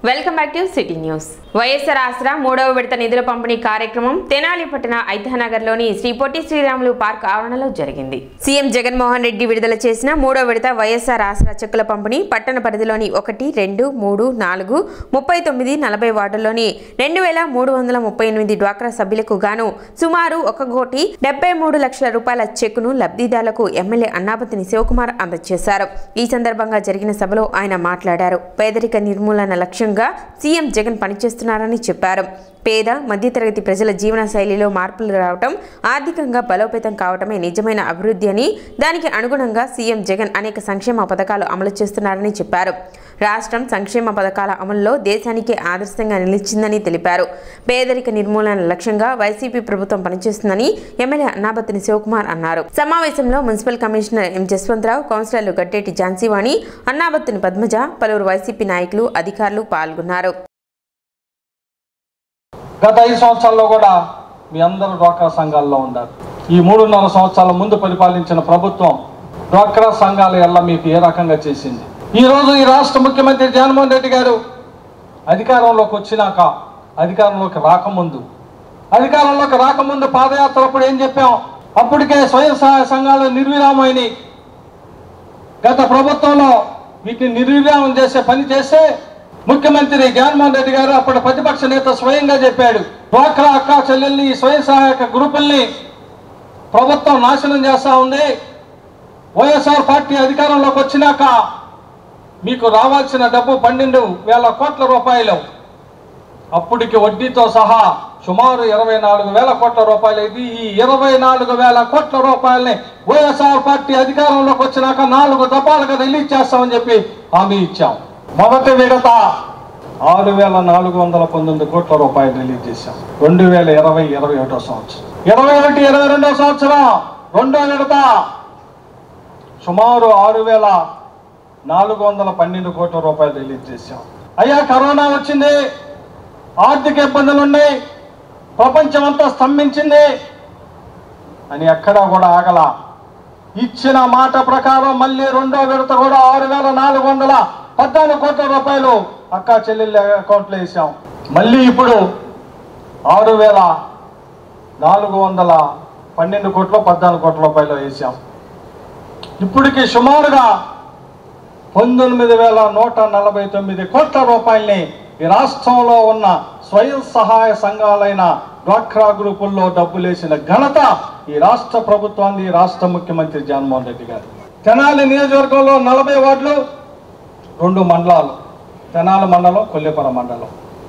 welcome back to city news YSR Asara మూడవ విడత నిధుల పంపిణీ కార్యక్రమం తెనాలి పట్టణ ఐతనగర్లోని శ్రీ పొట్టి శ్రీరాములు పార్క్ ఆవరణలో జరిగింది సీఎం జగన్మోహన్ రెడ్డి విడుదల చేసిన మూడవ విడత వైఎస్ఆర్ ఆసరా చెక్కుల పంపిణీ పట్టణ పరిధిలోని ఒకటి రెండు మూడు నాలుగు ముప్పై తొమ్మిది నలభై వార్డుల్లోని రెండు వేల మూడు వందల ముప్పై ఎనిమిది డ్వాక్రా సభ్యులకు గాను సుమారు ఒక కోటి డెబ్బై మూడు లక్షల రూపాయల చెక్కును లబ్ధిదారులకు ఎమ్మెల్యే అన్నాపతిని శివకుమార్ అందజేశారు ఈ సందర్భంగా జరిగిన సభలో ఆయన మాట్లాడారు పేదరిక నిర్మూలన లక్ష్యంగా సీఎం జగన్ పనిచేస్తున్నారని చెప్పారు పేద మధ్యతరగతి ప్రజల జీవన శైలిలో మార్పులు రావటం ఆర్థికంగా బలోపేతం కావటమే నిజమైన అభివృద్ధి అని దానికి అనుగుణంగా సీఎం జగన్ అనేక సంక్షేమ పథకాలు అమలు చేస్తున్నారని చెప్పారు రాష్ట్రం సంక్షేమ పథకాల అమలులో దేశానికే ఆదర్శంగా నిలిచిందని తెలిపారు పేదరిక నిర్మూలన లక్ష్యంగా వైసీపీ ప్రభుత్వం పనిచేస్తుందని ఎమ్మెల్యే అన్నాబత్తిని శివకుమార్ అన్నారు సమావేశంలో మున్సిపల్ కమిషనర్ ఎం జస్వంతరావు కౌన్సిలర్లు గట్టేటి ఝాన్సీవాణి అన్నాబత్తిని పద్మజ పలువురు వైసీపీ నాయకులు అధికారులు పాల్గొన్నారు గత ఐదు సంవత్సరాల్లో కూడా మీ అందరూ డ్వాక్రా సంఘాల్లో ఉన్నారు ఈ మూడున్నర సంవత్సరాల ముందు పరిపాలించిన ప్రభుత్వం డ్వాక్రా సంఘాల ఎల్ల మీకు ఏ రకంగా చేసింది ఈ రోజు ఈ రాష్ట్ర ముఖ్యమంత్రి జగన్మోహన్ రెడ్డి గారు అధికారంలోకి వచ్చినాక అధికారంలోకి రాకముందు అధికారంలోకి రాకముందు పాదయాత్ర అప్పుడు ఏం చెప్పాం అప్పటికే స్వయం సహాయ సంఘాలు నిర్విరామైనవి గత ప్రభుత్వంలో వీటిని నిర్విరామం చేసే పని చేస్తే ముఖ్యమంత్రి జగన్మోహన్ రెడ్డి గారు అప్పటి ప్రతిపక్ష నేత స్వయంగా చెప్పాడు డ్వాక్రా అక్క చెల్లెల్ని ఈ స్వయం సహాయక గ్రూపుల్ని ప్రభుత్వం నాశనం చేస్తా ఉంది వైఎస్ఆర్ పార్టీ అధికారంలోకి వచ్చినాక మీకు రావాల్సిన డబ్బు పన్నెండు వేల కోట్ల రూపాయలు అప్పటికి వడ్డీతో సహా సుమారు ఇరవై నాలుగు వేల కోట్ల రూపాయలు ఇది ఈ ఇరవై నాలుగు వేల కోట్ల రూపాయలని వైఎస్ఆర్ పార్టీ అధికారంలోకి వచ్చినాక నాలుగు దఫాలుగా రిలీజ్ చేస్తామని చెప్పి హామీ ఇచ్చాం మొదటి విడత ఆరు వేల నాలుగు వందల పంతొమ్మిది కోట్ల రూపాయలు రిలీజ్ చేశాం రెండు వేల ఇరవై ఇరవై ఒకటో సంవత్సరం ఇరవై ఒకటి ఇరవై రెండో సంవత్సరం రెండో విడత సుమారు ఆరు వేల నాలుగు వందల పన్నెండు కోట్ల రూపాయలు రిలీజ్ చేశాం అయ్యా కరోనా వచ్చింది ఆర్థిక ఇబ్బందులు ఉన్నాయి ప్రపంచం అంతా స్తంభించింది అని ఎక్కడా కూడా ఆగల ఇచ్చిన మాట ప్రకారం మళ్ళీ రెండో విడత కూడా ఆరు వేల నాలుగు వందల పద్నాలుగు కోట్ల రూపాయలు అక్క చెల్లెళ్ళ అకౌంట్లో వేసాం మళ్ళీ ఇప్పుడు ఆరు వేల నాలుగు వందల పన్నెండు కోట్ల పద్నాలుగు కోట్ల రూపాయలు వేసాం ఇప్పటికి సుమారుగా పంతొమ్మిది వేల నూట నలభై తొమ్మిది కోట్ల రూపాయల్ని ఈ రాష్ట్రంలో ఉన్న స్వయం సహాయ సంఘాలైన డ్వాక్రా గ్రూపుల్లో డబ్బులేసిన ఘనత ఈ రాష్ట్ర ప్రభుత్వాన్ని ఈ రాష్ట్ర ముఖ్యమంత్రి జగన్మోహన్ రెడ్డి గారు తెనాలి నియోజకవర్గంలో నలభై వార్డులు రెండు మండలాలు తెనాలి మండలం కొల్లేపర మండలం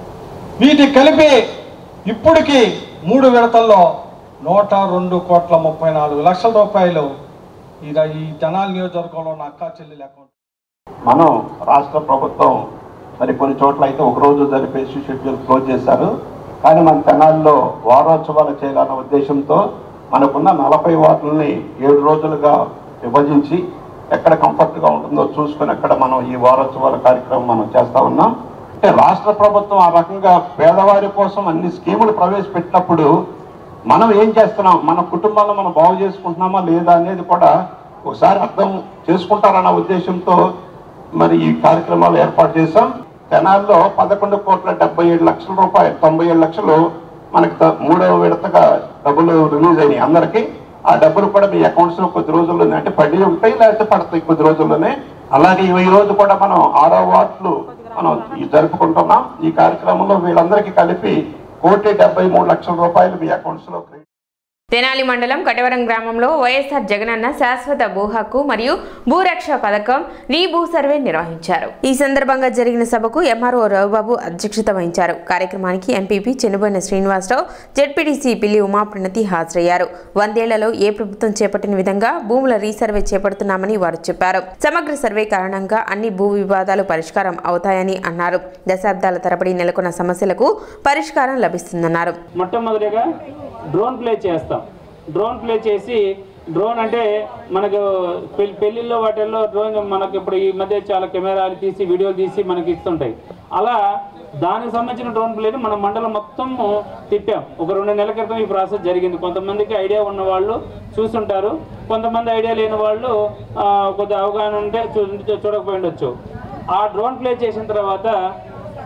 వీటి కలిపి ఇప్పటికి మూడు విడతల్లో నూట రెండు కోట్ల ముప్పై నాలుగు లక్షల రూపాయలు ఈ ఈ తెనాలి నియోజకవర్గంలో ఉన్న అక్కా చెల్లెలు అకౌంట్ మనం రాష్ట్ర ప్రభుత్వం మరి కొన్ని చోట్ల అయితే ఒక రోజు జరిపేసి షెడ్యూల్ క్లోజ్ చేశారు కానీ మన తెనాల్లో వారోత్సవాలు చేయాలన్న ఉద్దేశంతో మనకున్న నలభై వార్డులని ఏడు రోజులుగా విభజించి ఎక్కడ కంఫర్ట్గా ఉంటుందో చూసుకొని అక్కడ మనం ఈ వారోత్సవాల కార్యక్రమం మనం చేస్తా ఉన్నాం అంటే రాష్ట్ర ప్రభుత్వం ఆ రకంగా పేదవారి కోసం అన్ని స్కీములు ప్రవేశపెట్టినప్పుడు మనం ఏం చేస్తున్నాం మన కుటుంబాలను మనం బాగు చేసుకుంటున్నామా లేదా అనేది కూడా ఒకసారి అర్థం చేసుకుంటారన్న ఉద్దేశంతో మరి ఈ కార్యక్రమాలు ఏర్పాటు చేశాం తెనాల్లో పదకొండు కోట్ల డెబ్బై ఏడు లక్షల రూపాయలు తొంభై ఏడు లక్షలు మనకి త- మూడవ విడతగా డబ్బులు రిలీజ్ అయినాయి అందరికీ ఆ డబ్బులు కూడా మీ అకౌంట్స్ లో కొద్ది రోజుల్లోనే అంటే పడి ఉంటాయి లేకపోతే పడతాయి కొద్ది రోజుల్లోనే అలాగే ఈ రోజు కూడా మనం ఆరో వార్డులు మనం ఈ జరుపుకుంటున్నాం ఈ కార్యక్రమంలో వీళ్ళందరికీ కలిపి కోటి డెబ్బై మూడు లక్షల రూపాయలు మీ అకౌంట్స్ లో క్రెడిట్ తెనాలి మండలం కటవరం గ్రామంలో వైఎస్ఆర్ జగనన్న శాశ్వత భూ హక్కు మరియు భూరక్ష పథకం రీ భూ సర్వే నిర్వహించారు ఈ సందర్భంగా జరిగిన సభకు ఎంఆర్ఓ రవిబాబు అధ్యక్షత వహించారు కార్యక్రమానికి ఎంపీపీ చెనుబోయిన శ్రీనివాసరావు జెడ్పీటీసీ పిల్లి ఉమా ప్రణతి హాజరయ్యారు వందేళ్లలో ఏ ప్రభుత్వం చేపట్టిన విధంగా భూముల రీసర్వే చేపడుతున్నామని వారు చెప్పారు సమగ్ర సర్వే కారణంగా అన్ని భూ వివాదాలు పరిష్కారం అవుతాయని అన్నారు దశాబ్దాల తరబడి నెలకొన్న సమస్యలకు పరిష్కారం లభిస్తుందన్నారు మొట్టమొదటిగా డ్రోన్ ప్లే చేస్తాం డ్రోన్ ప్లే చేసి డ్రోన్ అంటే మనకు పెళ్లి పెళ్లిల్లో వాటిల్లో డ్రోన్ మనకి ఇప్పుడు ఈ మధ్య చాలా కెమెరాలు తీసి వీడియోలు తీసి మనకి ఇస్తుంటాయి అలా దానికి సంబంధించిన డ్రోన్ ప్లేని మన మండలం మొత్తం తిప్పాం ఒక రెండు నెలల క్రితం ఈ ప్రాసెస్ జరిగింది కొంతమందికి ఐడియా ఉన్న వాళ్ళు చూస్తుంటారు కొంతమంది ఐడియా లేని వాళ్ళు ఆ, కొద్ది అవగాహన ఉంటే చూ చూడకపోయి ఉండొచ్చు ఆ డ్రోన్ ప్లే చేసిన తర్వాత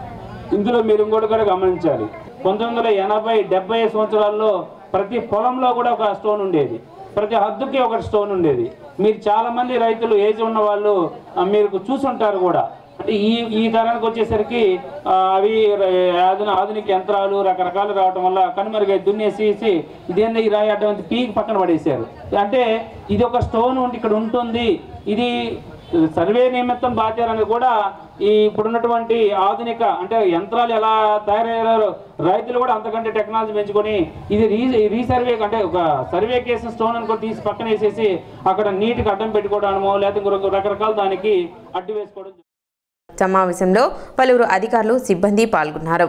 ఇందులో మీరు ఇంకోటి కూడా గమనించాలి పంతొమ్మిది వందల ఎనభై డెబ్బై సంవత్సరాల్లో ప్రతి పొలంలో కూడా ఒక స్టోన్ ఉండేది ప్రతి హద్దుకి ఒక స్టోన్ ఉండేది మీరు చాలా మంది రైతులు ఏజ్ ఉన్న వాళ్ళు ఆ, మీరు చూసుంటారు కూడా అంటే ఈ ఈ తరానికి వచ్చేసరికి ఆ, అవి ర- ఆధున ఆధునిక యంత్రాలు రకరకాలు రావడం వల్ల కనుమరుగై దున్నేసేసి ఇదేందో ఈ రాయి అడ్డం పీకి పక్కన పడేశారు అంటే ఇది ఒక స్టోన్ ఉండి ఇక్కడ ఉంటుంది ఇది సర్వే నిమిత్తం బాధ్యారని కూడా ఈ ఇప్పుడున్నటువంటి ఆధునిక అంటే యంత్రాలు ఎలా తయారయ్యారో రైతులు కూడా అంతకంటే టెక్నాలజీ పెంచుకొని ఇది రీ రీసర్వే అంటే ఒక సర్వే కేసు స్టోన్ అనుకో తీసి పక్కన వేసేసి అక్కడ నీటికి అడ్డం పెట్టుకోవడమో లేకపోతే ఇంకొక రకరకాల దానికి అడ్డు వేసుకోవడం సమావేశంలో పలువురు అధికారులు సిబ్బంది పాల్గొన్నారు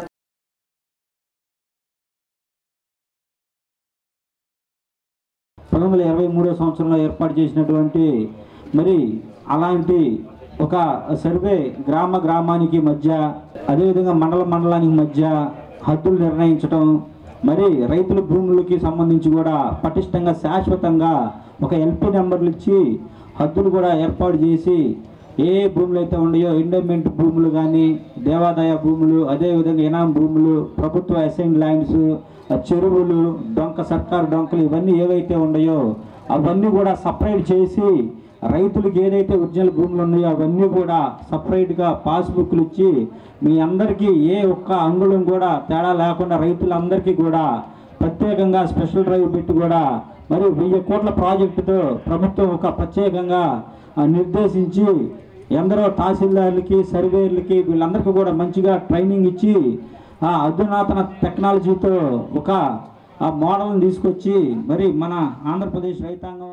పంతొమ్మిది వందల ఇరవై మూడో సంవత్సరంలో ఏర్పాటు చేసినటువంటి మరి అలాంటి ఒక సర్వే గ్రామ గ్రామానికి మధ్య అదేవిధంగా మండల మండలానికి మధ్య హద్దులు నిర్ణయించడం మరి రైతుల భూములకి సంబంధించి కూడా పటిష్టంగా శాశ్వతంగా ఒక ఎల్పి నెంబర్లు ఇచ్చి హద్దులు కూడా ఏర్పాటు చేసి ఏ ఏ భూములు అయితే ఉన్నాయో ఎండోమెంట్ భూములు కానీ దేవాదాయ భూములు అదేవిధంగా ఇనాం భూములు ప్రభుత్వ అసైన్ ల్యాండ్స్ చెరువులు డొంక సర్కారు డొంకలు ఇవన్నీ ఏవైతే ఉన్నాయో అవన్నీ కూడా సపరేట్ చేసి రైతులకు ఏదైతే ఒరిజినల్ భూములు ఉన్నాయో అవన్నీ కూడా సపరేట్గా పాస్బుక్లు ఇచ్చి మీ అందరికీ ఏ ఒక్క అంగుళం కూడా తేడా లేకుండా రైతులందరికీ కూడా ప్రత్యేకంగా స్పెషల్ డ్రైవ్ పెట్టి కూడా మరి వెయ్యి కోట్ల ప్రాజెక్టుతో ప్రభుత్వం ఒక ప్రత్యేకంగా ఆ, నిర్దేశించి ఎందరో తహసీల్దార్లకి సర్వేర్లకి వీళ్ళందరికీ కూడా మంచిగా ట్రైనింగ్ ఇచ్చి ఆ అధునాతన టెక్నాలజీతో ఒక ఆ మోడల్ని తీసుకొచ్చి మరి మన ఆంధ్రప్రదేశ్ రైతాంగం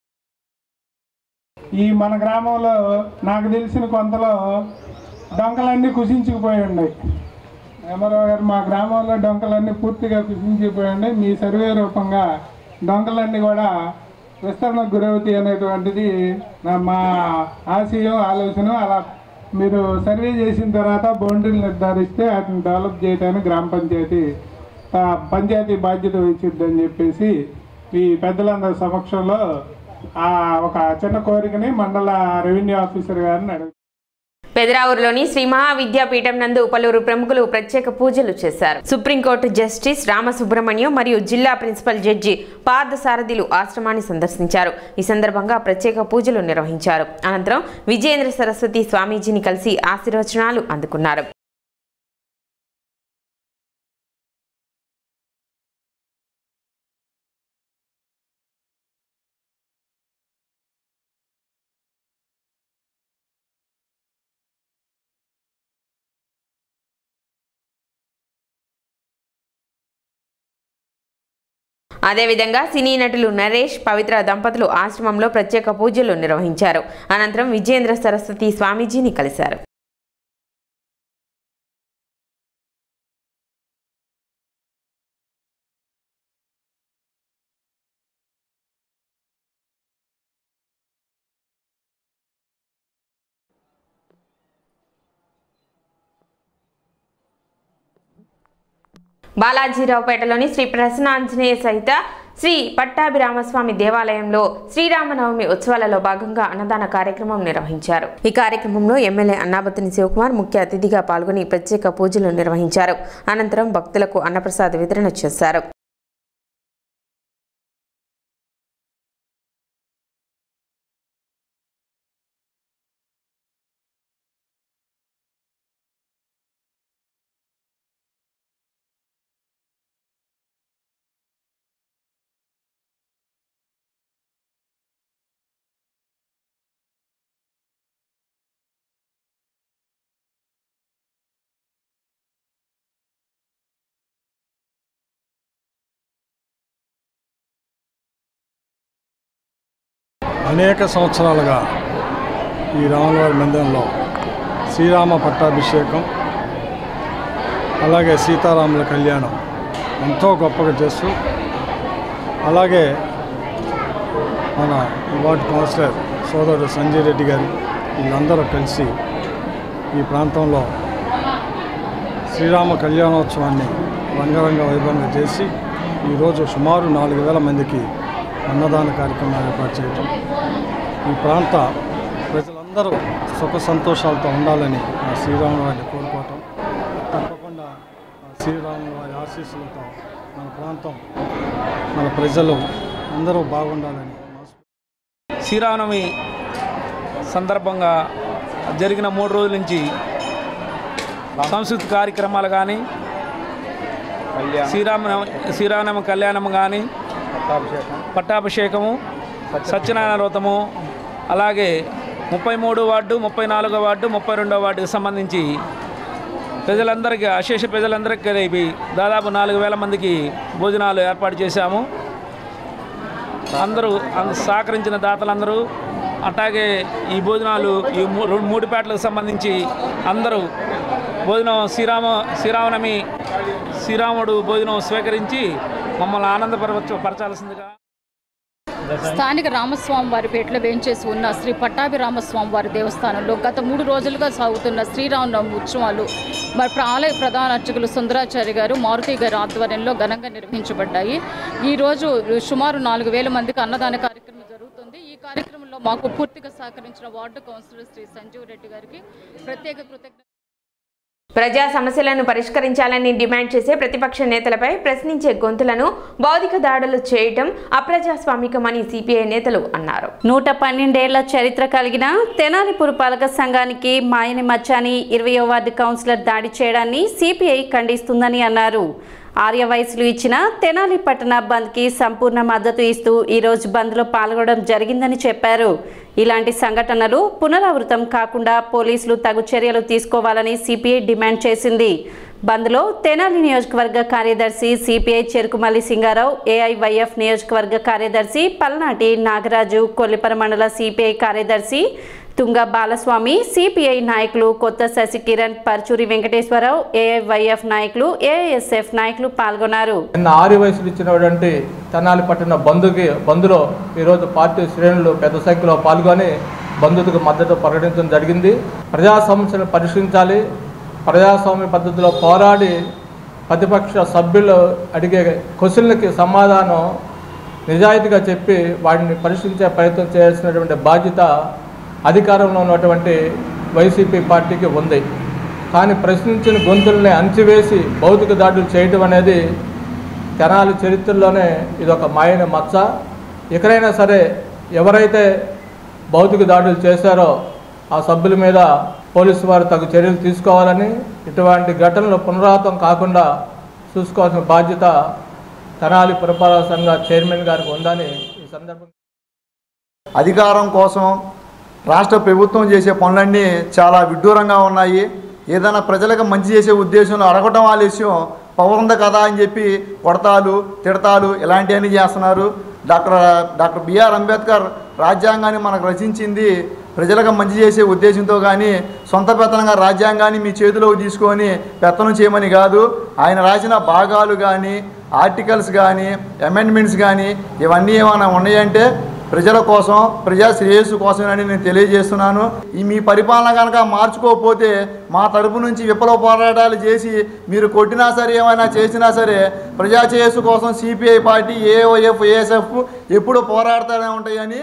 ఈ మన గ్రామంలో నాకు తెలిసిన కొంతలో డొంకలన్నీ కుసించుకుపోయి ఉన్నాయి రామారావు గారు మా గ్రామంలో డొంకలన్నీ పూర్తిగా కుసించిపోయి ఉన్నాయి మీ సర్వే రూపంగా డొంకలన్నీ కూడా విస్తరణకు గురవుతాయి అనేటువంటిది నా మా ఆశయం ఆలోచన అలా మీరు సర్వే చేసిన తర్వాత బౌండరీలు నిర్ధారిస్తే వాటిని డెవలప్ చేయడానికి గ్రామ పంచాయతీ ఆ, పంచాయతీ బాధ్యత వహించిద్దని చెప్పేసి ఈ పెద్దలందరి సమక్షంలో ఆ ఒక చిన్న కోరికని మండల రెవెన్యూ ఆఫీసర్ గారిని అడుగు పెదరావూరులోని శ్రీ మహావిద్యాపీఠం నందు పలువురు ప్రముఖులు ప్రత్యేక పూజలు చేశారు సుప్రీంకోర్టు జస్టిస్ రామసుబ్రహ్మణ్యం మరియు జిల్లా ప్రిన్సిపల్ జడ్జి పార్థసారథిలు ఆశ్రమాన్ని సందర్శించారు ఈ సందర్భంగా ప్రత్యేక పూజలు నిర్వహించారు అనంతరం విజయేంద్ర సరస్వతి స్వామీజీని కలిసి ఆశీర్వచనాలు అందుకున్నారు అదేవిధంగా సినీ నటులు నరేష్ పవిత్ర దంపతులు ఆశ్రమంలో ప్రత్యేక పూజలు నిర్వహించారు అనంతరం విజయేంద్ర సరస్వతి స్వామీజీని కలిశారు బాలాజీరావుపేటలోని శ్రీ ప్రసన్నాంజనేయ సహిత శ్రీ పట్టాభిరామస్వామి దేవాలయంలో శ్రీరామనవమి ఉత్సవాలలో భాగంగా అన్నదాన కార్యక్రమం నిర్వహించారు ఈ కార్యక్రమంలో ఎమ్మెల్యే అన్నాబతిని శివకుమార్ ముఖ్య అతిథిగా పాల్గొని ప్రత్యేక పూజలు నిర్వహించారు అనంతరం భక్తులకు అన్నప్రసాద వితరణ చేశారు అనేక సంవత్సరాలుగా ఈ రాములవారి మందిరంలో శ్రీరామ పట్టాభిషేకం అలాగే సీతారాముల కళ్యాణం ఎంతో గొప్పగా చేస్తూ అలాగే మన వార్డు కౌన్సిలర్ సోదరుడు సంజయ్ రెడ్డి గారు వీళ్ళందరూ కలిసి ఈ ప్రాంతంలో శ్రీరామ కళ్యాణోత్సవాన్ని రంగరంగ వైభవంగా చేసి ఈరోజు సుమారు నాలుగు వేల మందికి అన్నదాన కార్యక్రమాలు ఏర్పాటు చేయటం ఈ ప్రాంత ప్రజలందరూ సుఖ సంతోషాలతో ఉండాలని ఆ శ్రీరాముని వారిని కోరుకోవటం తప్పకుండా శ్రీరాము వారి ఆశీస్సులతో మన ప్రాంతం మన ప్రజలు అందరూ బాగుండాలని శ్రీరామనవమి సందర్భంగా జరిగిన మూడు రోజుల నుంచి సంస్కృతి కార్యక్రమాలు కానీ శ్రీరామనవ శ్రీరామనవమి కళ్యాణం కానీ పట్టాభిషేకము సత్యనారాయణ వ్రతము అలాగే ముప్పై మూడు వార్డు ముప్పై నాలుగో వార్డు ముప్పై రెండో వార్డుకి సంబంధించి ప్రజలందరికీ అశేష ప్రజలందరికీ కలిపి దాదాపు నాలుగు వేల మందికి భోజనాలు ఏర్పాటు చేశాము అందరూ అంద- సహకరించిన దాతలందరూ అట్లాగే ఈ భోజనాలు ఈ మూ- రెండు మూడు పేటలకు సంబంధించి అందరూ భోజనం శ్రీరామ శ్రీరామనమి శ్రీరాముడు భోజనం స్వీకరించి మమ్మల్ని ఆనందపరచ పరచాల్సిందిగా స్థానిక రామస్వామి వారి పేటలో వేంచేసి ఉన్న శ్రీ పట్టాభి రామస్వామి వారి దేవస్థానంలో గత మూడు రోజులుగా సాగుతున్న శ్రీరామనవమి ఉత్సవాలు మరి ప్ర- ఆలయ ప్రధాన అర్చకులు సుందరాచారి గారు మారుతి గారి ఆధ్వర్యంలో ఘనంగా నిర్వహించబడ్డాయి ఈ రోజు సుమారు నాలుగు వేల మందికి అన్నదాన కార్యక్రమం జరుగుతుంది ఈ కార్యక్రమంలో మాకు పూర్తిగా సహకరించిన వార్డు కౌన్సిలర్ శ్రీ సంజీవ్ రెడ్డి గారికి ప్రత్యేక కృతజ్ఞత ప్రజా సమస్యలను పరిష్కరించాలని డిమాండ్ చేసే ప్రతిపక్ష నేతలపై ప్రశ్నించే గొంతులను బౌద్ధిక దాడులు చేయటం అప్రజాస్వామికమని సిపిఐ నేతలు అన్నారు నూట పన్నెండేళ్ల చరిత్ర కలిగిన తెనాలి పురపాలక సంఘానికి మాయని మచ్చాని ఇరవయో వార్డు కౌన్సిలర్ దాడి చేయడాన్ని సిపిఐ ఖండిస్తుందని అన్నారు ఆర్య వయసులు ఇచ్చిన తెనాలి పట్టణ బంద్కి సంపూర్ణ మద్దతు ఇస్తూ ఈరోజు బంద్లో పాల్గొనడం జరిగిందని చెప్పారు ఇలాంటి సంఘటనలు పునరావృతం కాకుండా పోలీసులు తగు చర్యలు తీసుకోవాలని సిపిఐ డిమాండ్ చేసింది బంద్లో తెనాలి నియోజకవర్గ కార్యదర్శి సిపిఐ చెరుకుమల్లి సింగారావు ఏఐవైఎఫ్ నియోజకవర్గ కార్యదర్శి పల్నాటి నాగరాజు కొల్లిపర మండల సిపిఐ కార్యదర్శి తుంగ బాలస్వామి సిపిఐ నాయకులు కొత్త శశికిరణ్ పర్చూరి వెంకటేశ్వరరావు ఏఐవైఎఫ్ నాయకులు ఏఐఎస్ఎఫ్ నాయకులు పాల్గొన్నారు నిన్న ఆరు వయసులు ఇచ్చినటువంటి తెనాలి పట్టిన బంధుకి బంధులో ఈరోజు పార్టీ శ్రేణులు పెద్ద సంఖ్యలో పాల్గొని బంధుకు మద్దతు ప్రకటించడం జరిగింది ప్రజా సమస్యలను పరిష్కరించాలి ప్రజాస్వామ్య పద్ధతిలో పోరాడి ప్రతిపక్ష సభ్యులు అడిగే క్వశ్చన్లకి సమాధానం నిజాయితీగా చెప్పి వాటిని పరిష్కరించే ప్రయత్నం చేయాల్సినటువంటి బాధ్యత అధికారంలో ఉన్నటువంటి వైసీపీ పార్టీకి ఉంది కానీ ప్రశ్నించిన గొంతుల్ని అణచివేసి భౌతిక దాడులు చేయటం అనేది తెనాలి చరిత్రలోనే ఇదొక మాయన మచ్చ ఎక్కడైనా సరే ఎవరైతే భౌతిక దాడులు చేశారో ఆ సభ్యుల మీద పోలీసు వారు తగు చర్యలు తీసుకోవాలని ఇటువంటి ఘటనలు పునరావృతం కాకుండా చూసుకోవాల్సిన బాధ్యత తెనాలి పురపాలక సంఘ చైర్మన్ గారికి ఉందని ఈ సందర్భంగా అధికారం కోసం రాష్ట్ర ప్రభుత్వం చేసే పనులన్నీ చాలా విడ్డూరంగా ఉన్నాయి ఏదైనా ప్రజలకు మంచి చేసే ఉద్దేశంలో అడగటం ఆలస్యం పవర్ ఉంది కదా అని చెప్పి కొడతాలు తిడతాలు ఇలాంటివన్నీ చేస్తున్నారు డాక్టర్ డాక్టర్ బిఆర్ అంబేద్కర్ రాజ్యాంగాన్ని మనకు రచించింది ప్రజలకు మంచి చేసే ఉద్దేశంతో కానీ సొంత పెత్తనంగా రాజ్యాంగాన్ని మీ చేతిలోకి తీసుకొని పెత్తనం చేయమని కాదు ఆయన రాసిన భాగాలు కానీ ఆర్టికల్స్ కానీ అమెండ్మెంట్స్ కానీ ఇవన్నీ ఏమైనా ఉన్నాయంటే ప్రజల కోసం ప్రజా శ్రేయస్సు కోసమని నేను తెలియజేస్తున్నాను ఈ మీ పరిపాలన కనుక మార్చుకోకపోతే మా తరపు నుంచి విప్లవ పోరాటాలు చేసి మీరు కొట్టినా సరే ఏమైనా చేసినా సరే ప్రజా శ్రేయస్సు కోసం సిపిఐ పార్టీ ఏఓఎఫ్ ఏఎస్ఎఫ్ ఎప్పుడు పోరాడుతూనే ఉంటాయని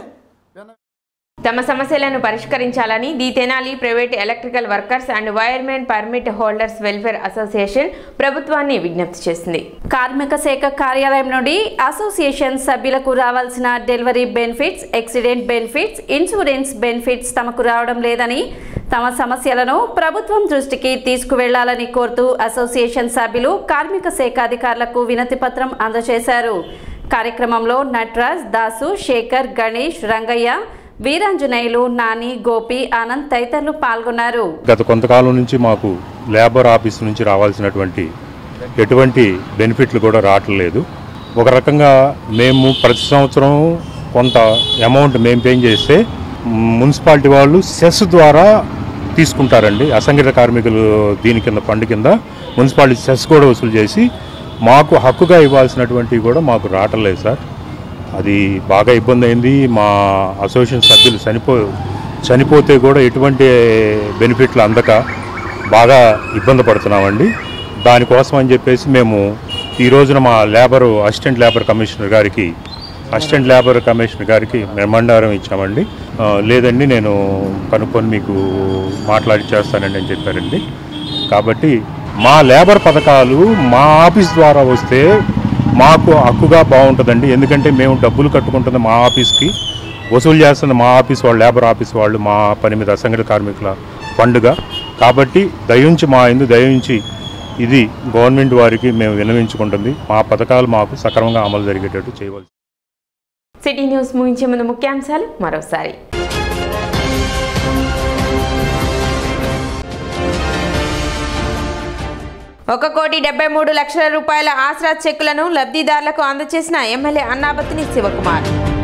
తమ సమస్యలను పరిష్కరించాలని the Tenali private electrical workers and wiremen permit holders welfare association ప్రభుత్వాన్ని విజ్ఞప్తి చేసింది కార్మిక శాఖ కార్యాలయం నుండి అసోసియేషన్ సభ్యులకు రావాల్సిన delivery benefits accident benefits insurance benefits తమకు రావడం లేదని తమ సమస్యలను ప్రభుత్వం దృష్టికి తీసుకువెళ్లాలని కోరుతూ అసోసియేషన్ సభ్యులు కార్మిక శాఖ అధికారులకు వినతి పత్రం అందజేశారు కార్యక్రమంలో నట్రాజ్ దాసు శేఖర్ గణేష్ రంగయ్య వీరాంజనేయులు నాని గోపి ఆనంద్ తదితరులు పాల్గొన్నారు గత కొంతకాలం నుంచి మాకు లేబర్ ఆఫీస్ నుంచి రావాల్సినటువంటి ఎటువంటి బెనిఫిట్లు కూడా రావట్లేదు ఒక రకంగా మేము ప్రతి సంవత్సరం కొంత అమౌంట్ మేము పే చేస్తే మున్సిపాలిటీ వాళ్ళు సెస్ ద్వారా తీసుకుంటారండి అసంఘటిత కార్మికులు దీని కింద ఫండ్ కింద మున్సిపాలిటీ సెస్ కూడా వసూలు చేసి మాకు హక్కుగా ఇవ్వాల్సినటువంటివి కూడా మాకు రావట్లేదు సార్ అది బాగా ఇబ్బంది అయింది మా అసోసియేషన్ సభ్యులు చనిపో చనిపోతే కూడా ఎటువంటి బెనిఫిట్లు అందక బాగా ఇబ్బంది పడుతున్నామండి దానికోసం అని చెప్పేసి మేము ఈ రోజున మా లేబర్ అసిస్టెంట్ లేబర్ కమిషనర్ గారికి అసిస్టెంట్ లేబర్ కమిషనర్ గారికి మెమండారం ఇచ్చామండి ఆ, లేదండి నేను కనుక్కొని మీకు మాట్లాడి చేస్తానండి అని చెప్పారండి కాబట్టి మా లేబర్ పథకాలు మా ఆఫీస్ ద్వారా వస్తే మాకు హక్కుగా బాగుంటుందండి ఎందుకంటే మేము డబ్బులు కట్టుకుంటుంది మా ఆఫీస్కి వసూలు చేస్తుంది మా ఆఫీస్ వాళ్ళు లేబర్ ఆఫీస్ వాళ్ళు మా పని మీద అసంఘటిత కార్మికుల ఫండ్గా కాబట్టి దయించి మా ఇందు దయించి ఇది గవర్నమెంట్ వారికి మేము విన్నవించుకుంటుంది మా పథకాలు మాకు సక్రమంగా అమలు జరిగేటట్టు చేయవలసి సిటీ న్యూస్ ముగించే ముందు ముఖ్యాంశాలు మరోసారి ఒక కోటి డెబ్బై మూడు లక్షల రూపాయల ఆసరా చెక్కులను లబ్ధిదారులకు అందజేసిన ఎమ్మెల్యే అన్నాబత్తిని శివకుమార్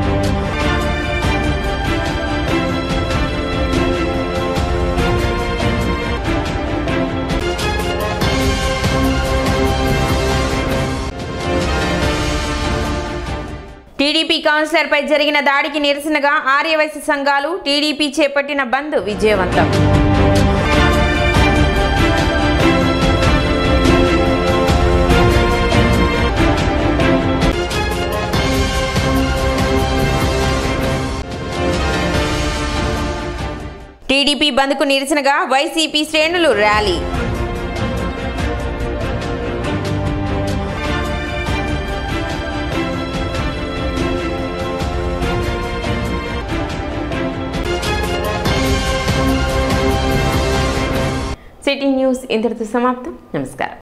టీడీపీ కౌన్సిలర్పై జరిగిన దాడికి నిరసనగా ఆర్యవైశ్య సంఘాలు టీడీపీ చేపట్టిన బంద్ విజయవంతం టీడీపీ బంద్కు నిరసనగా వైసీపీ శ్రేణులు ర్యాలీ సిటీ న్యూస్ ఇంతటితో సమాప్తం నమస్కారం